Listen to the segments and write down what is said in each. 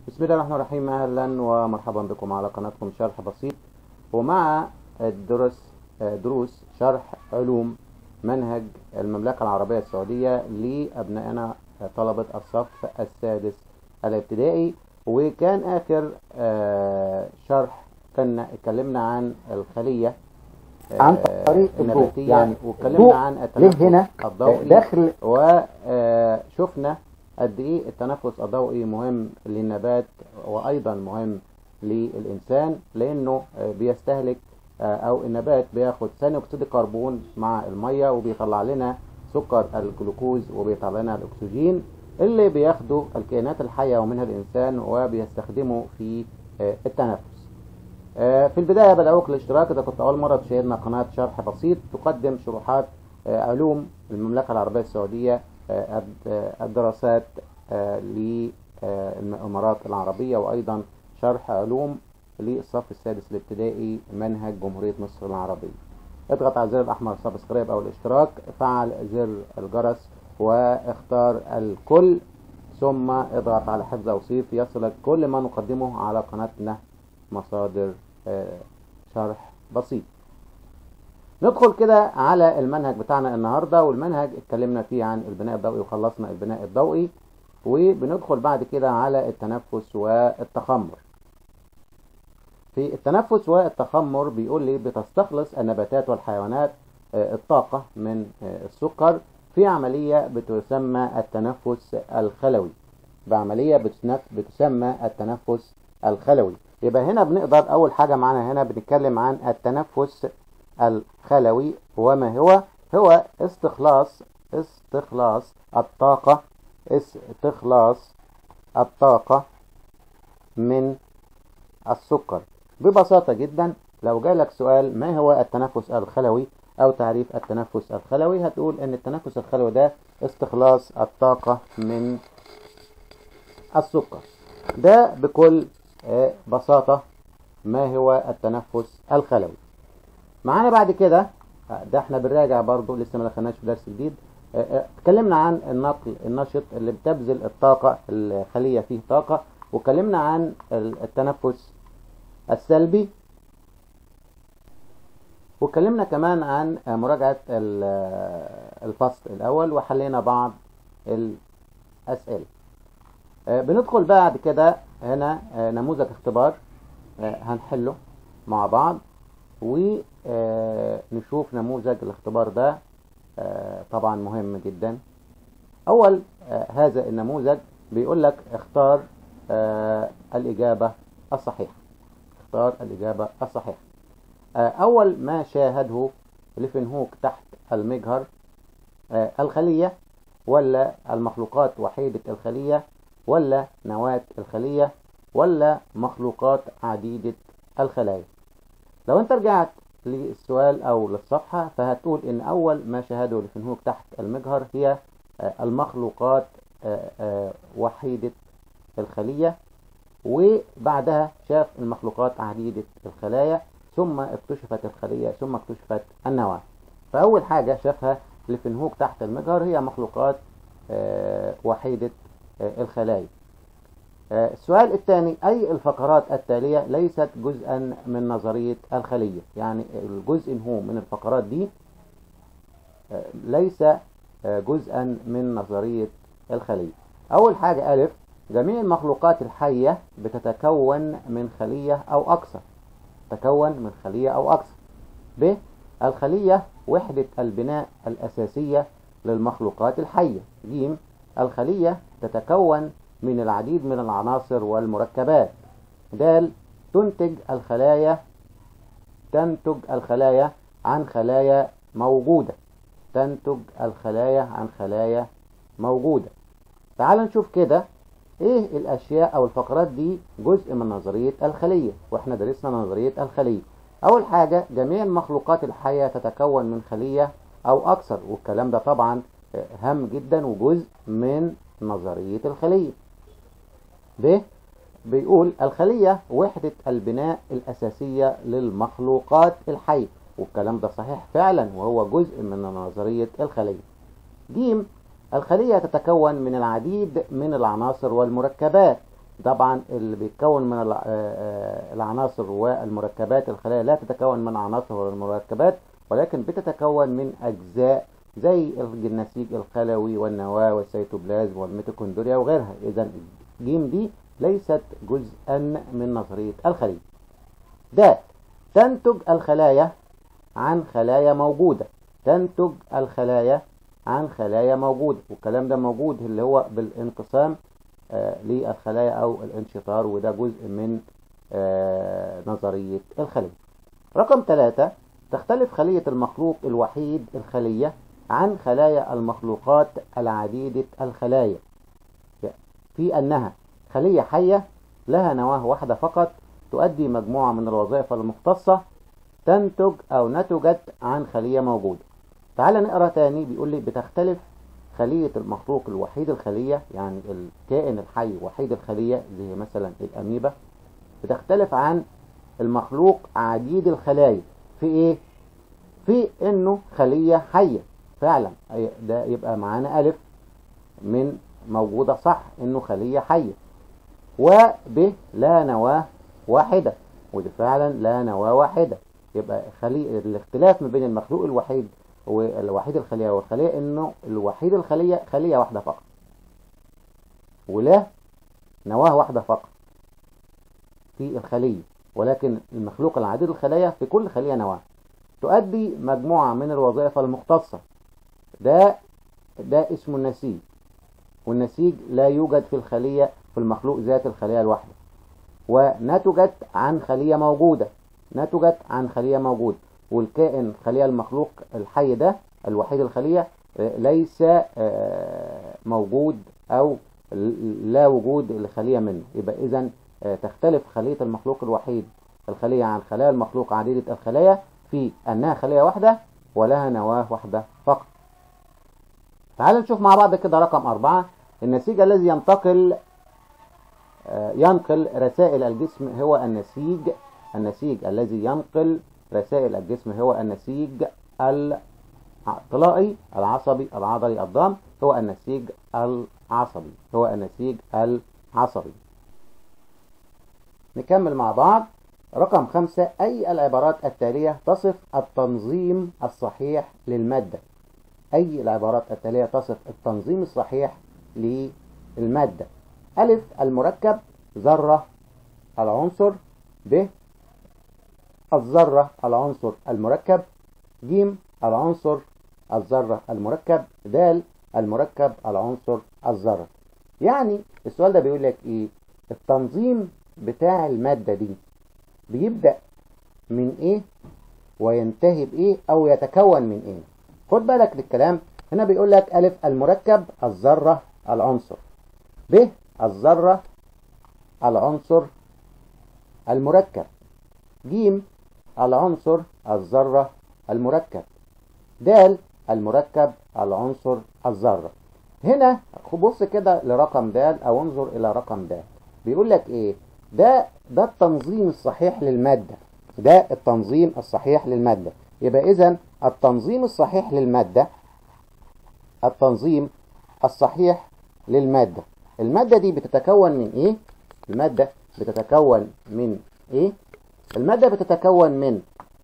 بسم الله الرحمن الرحيم اهلا ومرحبا بكم على قناتكم شرح بسيط ومع الدرس دروس شرح علوم منهج المملكة العربية السعودية لأبنائنا طلبة الصف السادس الابتدائي وكان آخر شرح كنا اتكلمنا عن الخلية عن طريق الضوء النباتية يعني واتكلمنا عن ليه التنفس هنا الضوئي داخل وشفنا قد ايه التنفس الضوئي مهم للنبات وايضا مهم للانسان لانه بيستهلك او النبات بياخد ثاني اكسيد الكربون مع الميه وبيطلع لنا سكر الجلوكوز وبيطلع لنا الاكسجين اللي بياخده الكائنات الحيه ومنها الانسان وبيستخدمه في التنفس في البدايه بدعوك للاشتراك اذا كنت اول مره تشاهدنا قناه شرح بسيط تقدم شروحات علوم المملكه العربيه السعوديه الدراسات للإمارات العربية وأيضا شرح علوم للصف السادس الابتدائي منهج جمهورية مصر العربية اضغط على الزر الأحمر سبسكرايب أو الاشتراك فعل زر الجرس واختار الكل ثم اضغط على حفظ أوصيف يصلك كل ما نقدمه على قناتنا مصادر شرح بسيط ندخل كده على المنهج بتاعنا النهاردة والمنهج اتكلمنا فيه عن البناء الضوئي وخلصنا البناء الضوئي وبندخل بعد كده على التنفس والتخمر في التنفس والتخمر بيقول لي بتستخلص النباتات والحيوانات الطاقة من السكر في عملية بتسمى التنفس الخلوي بعملية بتسمى التنفس الخلوي يبقى هنا بنقدر أول حاجة معانا هنا بنتكلم عن التنفس الخلوي وما هو هو استخلاص استخلاص الطاقة استخلاص الطاقة من السكر ببساطة جدا لو جالك سؤال ما هو التنفس الخلوي أو تعريف التنفس الخلوي هتقول أن التنفس الخلوي ده استخلاص الطاقة من السكر ده بكل بساطة ما هو التنفس الخلوي معانا بعد كده ده احنا بنراجع برضو لسه ما دخلناش في درس جديد اتكلمنا عن النقل النشط اللي بتبذل الطاقة الخلية فيه طاقة واتكلمنا عن التنفس السلبي واتكلمنا كمان عن مراجعة الفصل الأول وحلينا بعض الأسئلة بندخل بعد كده هنا نموذج اختبار هنحله مع بعض ونشوف نموذج الاختبار ده طبعا مهم جدا أول هذا النموذج بيقول لك اختار الإجابة الصحيحة اختار الإجابة الصحيحة أول ما شاهده لفنهوك تحت المجهر الخلية ولا المخلوقات وحيدة الخلية ولا نواة الخلية ولا مخلوقات عديدة الخلايا لو انت رجعت للسؤال او للصفحة فهتقول ان اول ما شاهده لفنهوك تحت المجهر هي المخلوقات وحيدة الخلية وبعدها شاف المخلوقات عديدة الخلايا ثم اكتشفت الخلية ثم اكتشفت النواة فأول حاجة شافها لفنهوك تحت المجهر هي مخلوقات وحيدة الخلايا السؤال الثاني أي الفقرات التالية ليست جزءا من نظرية الخلية يعني الجزء هو من الفقرات دي ليس جزءا من نظرية الخلية أول حاجة ألف جميع المخلوقات الحية بتتكون من خلية أو أكثر تتكون من خلية أو أكثر ب الخلية وحدة البناء الأساسية للمخلوقات الحية ج الخلية تتكون من العديد من العناصر والمركبات د تنتج الخلايا تنتج الخلايا عن خلايا موجودة تنتج الخلايا عن خلايا موجودة تعال نشوف كده ايه الاشياء او الفقرات دي جزء من نظرية الخلية واحنا درسنا نظرية الخلية اول حاجة جميع المخلوقات الحية تتكون من خلية او اكثر والكلام ده طبعا هام جدا وجزء من نظرية الخلية ب بيقول الخلية وحدة البناء الأساسية للمخلوقات الحية والكلام ده صحيح فعلا وهو جزء من نظرية الخلية ج الخلية تتكون من العديد من العناصر والمركبات طبعا اللي بيتكون من الع- آه، آه، العناصر والمركبات الخلايا لا تتكون من عناصر والمركبات ولكن بتتكون من أجزاء زي النسيج الخلوي والنواة والسيتوبلازم والميتوكوندريا وغيرها إذا جيم دي ليست جزءا من نظرية الخلية د تنتج الخلايا عن خلايا موجودة تنتج الخلايا عن خلايا موجودة والكلام ده موجود اللي هو بالانقسام آه للخلايا أو الانشطار وده جزء من آه نظرية الخلية رقم ثلاثة تختلف خلية المخلوق الوحيد الخلية عن خلايا المخلوقات العديدة الخلايا في أنها خلية حية لها نواة واحدة فقط تؤدي مجموعة من الوظائف المختصة تنتج أو نتجت عن خلية موجودة تعال نقرأ تاني بيقول لي بتختلف خلية المخلوق الوحيد الخلية يعني الكائن الحي وحيد الخلية زي مثلا الأميبا بتختلف عن المخلوق عديد الخلايا في إيه؟ في إنه خلية حية فعلا أي- ده يبقى معانا ألف من موجودة صح إنه خلية حية وب لا نواة واحدة ودي فعلا لا نواة واحدة يبقى خلي الاختلاف ما بين المخلوق الوحيد والوحيد الخلية والخلية انه الوحيد الخلية خلية واحدة فقط ولا نواة واحدة فقط في الخلية ولكن المخلوق العديد الخلايا في كل خلية نواة تؤدي مجموعة من الوظائف المختصة ده ده اسمه النسيج والنسيج لا يوجد في الخلية في المخلوق ذات الخلية الواحدة ونتجت عن خلية موجودة نتجت عن خلية موجودة والكائن خلية المخلوق الحي ده الوحيد الخلية آه، ليس آه، موجود أو ل- لا وجود لخلية منه يبقى إذا تختلف خلية المخلوق الوحيد الخلية عن خلايا المخلوق عديدة الخلايا في أنها خلية واحدة ولها نواة واحدة فقط تعال نشوف مع بعض كده رقم أربعة النسيج الذي ينتقل آه، ينقل رسائل الجسم هو النسيج النسيج الذي ينقل رسائل الجسم هو النسيج الطلائي العصبي العضلي الضام هو النسيج العصبي هو النسيج العصبي نكمل مع بعض رقم خمسة أي العبارات التالية تصف التنظيم الصحيح للمادة أي العبارات التالية تصف التنظيم الصحيح للمادة ألف المركب ذرة العنصر ب الذرة العنصر المركب ج العنصر الذرة المركب د المركب العنصر الذرة يعني السؤال ده بيقول لك ايه التنظيم بتاع المادة دي بيبدأ من ايه وينتهي بايه او يتكون من ايه خد بالك للكلام هنا بيقول لك ألف المركب الذرة العنصر ب الذرة العنصر المركب ج العنصر الذرة المركب د المركب العنصر الذرة هنا بص كده لرقم د او انظر الى رقم د بيقول لك ايه ده ده التنظيم الصحيح للمادة ده التنظيم الصحيح للمادة يبقى اذا التنظيم الصحيح للمادة التنظيم الصحيح للمادة المادة دي بتتكون من ايه المادة بتتكون من ايه المادة بتتكون من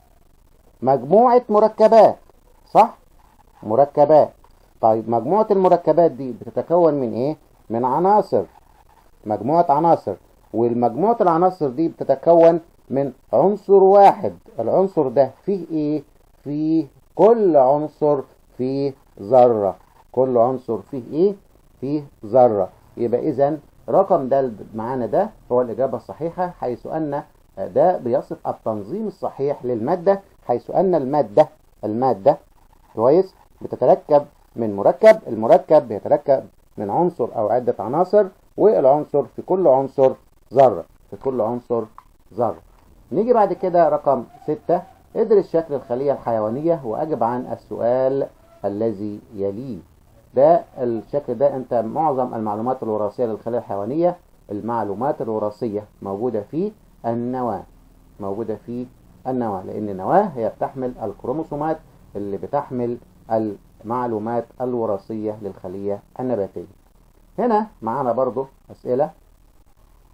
مجموعة مركبات صح مركبات طيب مجموعة المركبات دي بتتكون من ايه من عناصر مجموعة عناصر والمجموعة العناصر دي بتتكون من عنصر واحد العنصر ده فيه ايه فيه كل عنصر فيه ذرة كل عنصر فيه ايه فيه ذرة يبقى اذا رقم ده معانا ده هو الإجابة الصحيحة حيث أن ده بيصف التنظيم الصحيح للمادة حيث أن المادة المادة كويس بتتركب من مركب المركب بيتركب من عنصر أو عدة عناصر والعنصر في كل عنصر ذرة في كل عنصر ذرة نيجي بعد كده رقم ستة ادرس شكل الخلية الحيوانية وأجب عن السؤال الذي يليه ده الشكل ده انت معظم المعلومات الوراثية للخلية الحيوانية المعلومات الوراثية موجودة في النواة موجودة في النواة لأن النواة هي بتحمل الكروموسومات اللي بتحمل المعلومات الوراثية للخلية النباتية هنا معانا برضو أسئلة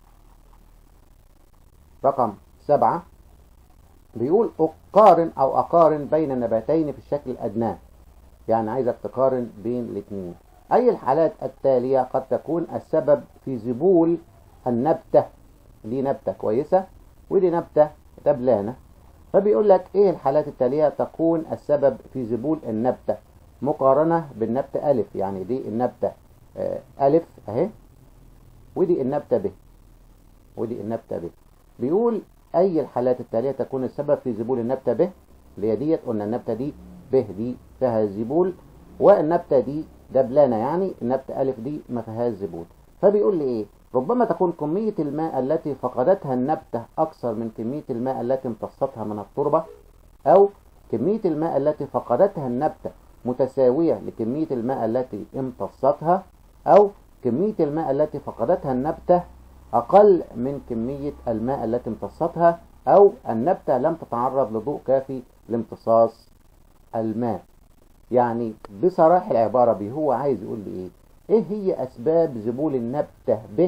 رقم سبعة بيقول أقارن أو أقارن بين النباتين في الشكل الأدنى يعني عايزك تقارن بين الاثنين أي الحالات التالية قد تكون السبب في ذبول النبتة دي نبتة كويسة ودي نبتة دبلانة فبيقول لك ايه الحالات التالية تكون السبب في ذبول النبتة مقارنة بالنبتة ألف يعني دي النبتة آه، ألف أهي ودي النبتة ب ودي النبتة ب بيقول أي الحالات التالية تكون السبب في ذبول النبتة ب اللي هي ديت قلنا النبتة دي ب دي فيها ذبول والنبتة دي دبلانة يعني النبتة ألف دي ما فيهاش ذبول فبيقول لي إيه ربما تكون كمية الماء التي فقدتها النبتة أكثر من كمية الماء التي امتصتها من التربة أو كمية الماء التي فقدتها النبتة متساوية لكمية الماء التي امتصتها أو كمية الماء التي فقدتها النبتة أقل من كمية الماء التي امتصتها أو النبتة لم تتعرض لضوء كافي لامتصاص الماء يعني بصراحة العبارة بي هو عايز يقول لي إيه إيه هي أسباب ذبول النبتة به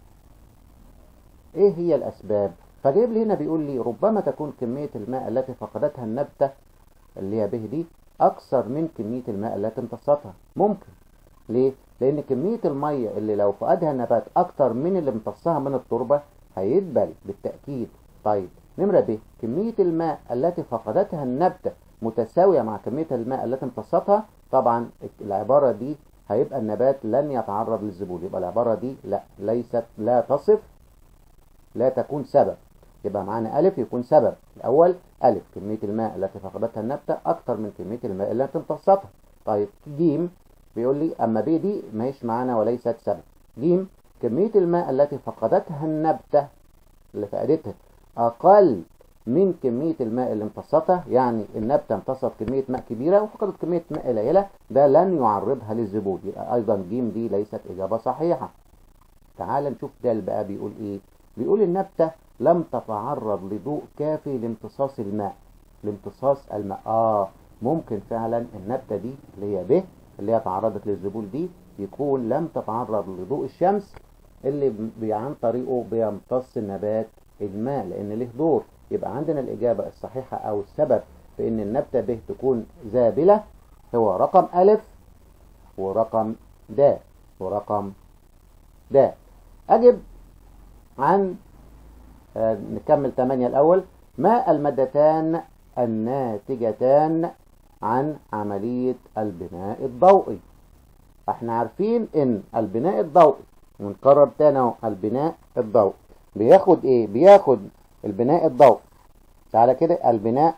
إيه هي الأسباب فجايب لي هنا بيقول لي ربما تكون كمية الماء التي فقدتها النبتة اللي هي به دي أكثر من كمية الماء التي امتصتها ممكن ليه؟ لأن كمية المية اللي لو فقدها النبات أكتر من اللي امتصها من التربة هيدبل بالتأكيد طيب نمرة ب كمية الماء التي فقدتها النبتة متساوية مع كمية الماء التي امتصتها طبعا العبارة دي هيبقى النبات لن يتعرض للذبول يبقى العبارة دي لا ليست لا تصف لا تكون سبب يبقى معانا ألف يكون سبب الأول ألف كمية الماء التي فقدتها النبتة أكتر من كمية الماء التي امتصتها طيب جيم بيقول لي أما ب دي ماهيش معانا وليست سبب جيم كمية الماء التي فقدتها النبتة اللي فقدتها أقل من كمية الماء اللي امتصتها يعني النبتة امتصت كمية ماء كبيرة وفقدت كمية ماء قليلة ده لن يعرضها للذبول يبقى أيضا جيم دي ليست إجابة صحيحة تعال نشوف ده بقى بيقول إيه بيقول النبتة لم تتعرض لضوء كافي لامتصاص الماء لامتصاص الماء آه ممكن فعلا النبتة دي اللي هي ب اللي هي تعرضت للذبول دي يكون لم تتعرض لضوء الشمس اللي بي عن طريقه بيمتص النبات الماء لأن له دور يبقى عندنا الإجابة الصحيحة أو السبب في إن النبتة ب تكون زابلة هو رقم ألف ورقم د ورقم د أجب عن آه نكمل 8 الأول ما المادتان الناتجتان عن عملية البناء الضوئي احنا عارفين ان البناء الضوئي ونكرر تاني اهو البناء الضوئي بياخد ايه بياخد البناء الضوئي تعالى كده البناء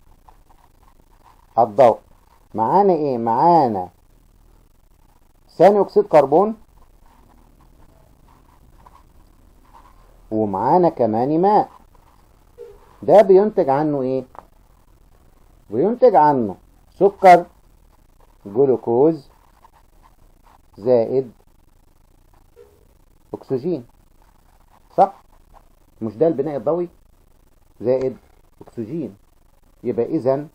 الضوئي معانا ايه معانا ثاني اكسيد كربون ومعانا كمان ماء ده بينتج عنه ايه بينتج عنه سكر جلوكوز زائد اكسجين صح مش ده البناء الضوئي زائد اكسجين يبقى اذا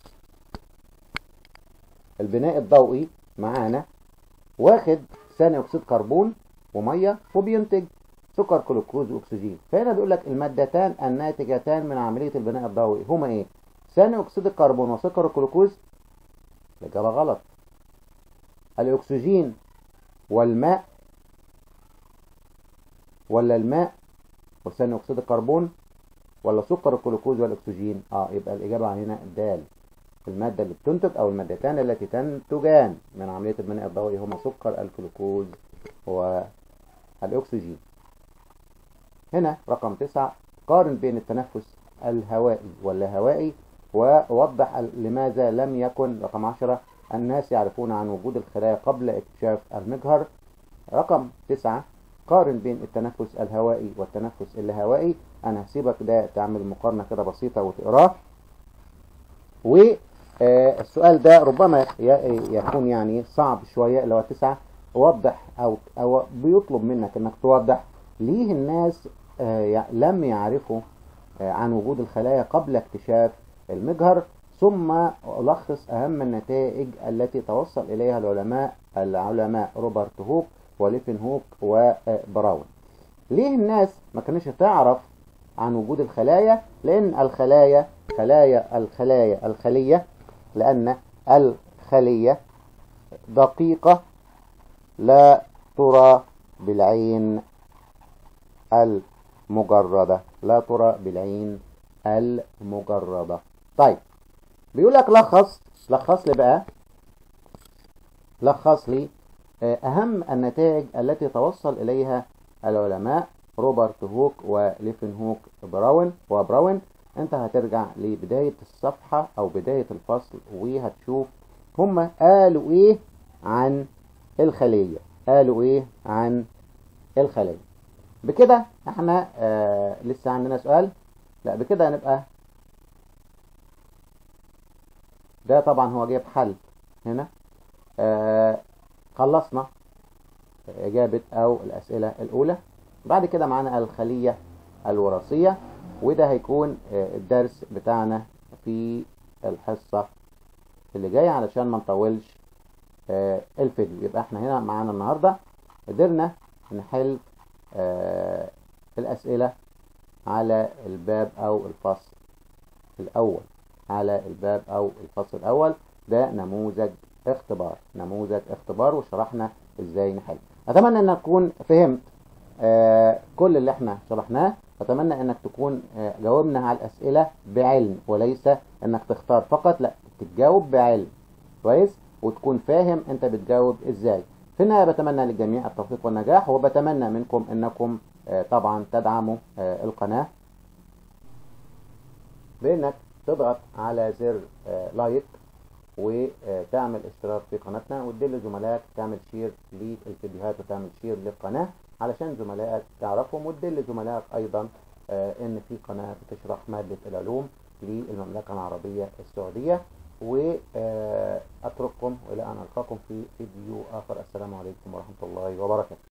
البناء الضوئي معانا واخد ثاني اكسيد كربون وميه وبينتج سكر جلوكوز واكسجين فهنا بيقول لك المادتان الناتجتان من عمليه البناء الضوئي هما ايه ثاني اكسيد الكربون وسكر الجلوكوز الاجابه غلط الاكسجين والماء ولا الماء وثاني اكسيد الكربون ولا سكر الجلوكوز والاكسجين اه يبقى الاجابه هنا د الماده اللي بتنتج او المادتان التي تنتجان من عمليه البناء الضوئي هما سكر الجلوكوز والاكسجين هنا رقم تسعة قارن بين التنفس الهوائي واللاهوائي ووضح لماذا لم يكن رقم عشرة الناس يعرفون عن وجود الخلايا قبل اكتشاف المجهر رقم تسعة قارن بين التنفس الهوائي والتنفس اللاهوائي انا هسيبك ده تعمل مقارنة كده بسيطة وتقراه والسؤال ده ربما يكون يعني صعب شوية اللي هو تسعة وضح او او بيطلب منك انك توضح ليه الناس لم يعرفوا عن وجود الخلايا قبل اكتشاف المجهر ثم ألخص أهم النتائج التي توصل إليها العلماء العلماء روبرت هوك وليفن هوك وبراون ليه الناس ما كانش تعرف عن وجود الخلايا لأن الخلايا خلايا الخلايا الخلية لأن الخلية دقيقة لا ترى بالعين المجردة لا ترى بالعين المجردة طيب بيقول لك لخص لخص لي بقى لخص لي أهم النتائج التي توصل إليها العلماء روبرت هوك وليفن هوك براون وبراون انت هترجع لبداية الصفحة او بداية الفصل وهتشوف هم قالوا ايه عن الخلية قالوا ايه عن الخلية بكده احنا آه لسه عندنا سؤال لا بكده هنبقى ده طبعا هو جايب حل هنا آه خلصنا إجابة أو الأسئلة الأولى بعد كده معانا الخلية الوراثية وده هيكون الدرس بتاعنا في الحصة اللي جاية علشان ما نطولش الفيديو يبقى احنا هنا معانا النهاردة قدرنا نحل الأسئلة على الباب أو الفصل الأول على الباب أو الفصل الأول ده نموذج اختبار نموذج اختبار وشرحنا ازاي نحل اتمنى ان تكون فهمت آه كل اللي احنا شرحناه اتمنى انك تكون آه جاوبنا على الاسئله بعلم وليس انك تختار فقط لا تتجاوب بعلم كويس وتكون فاهم انت بتجاوب ازاي في النهايه بتمنى للجميع التوفيق والنجاح وبتمنى منكم انكم آه طبعا تدعموا القناه بانك تضغط على زر لايك وتعمل اشتراك في قناتنا وتدل زملائك تعمل شير للفيديوهات وتعمل شير للقناة علشان زملائك تعرفهم وتدل زملائك ايضا ان في قناة بتشرح مادة العلوم للمملكة العربية السعودية واترككم الى ان القاكم في فيديو اخر السلام عليكم ورحمة الله وبركاته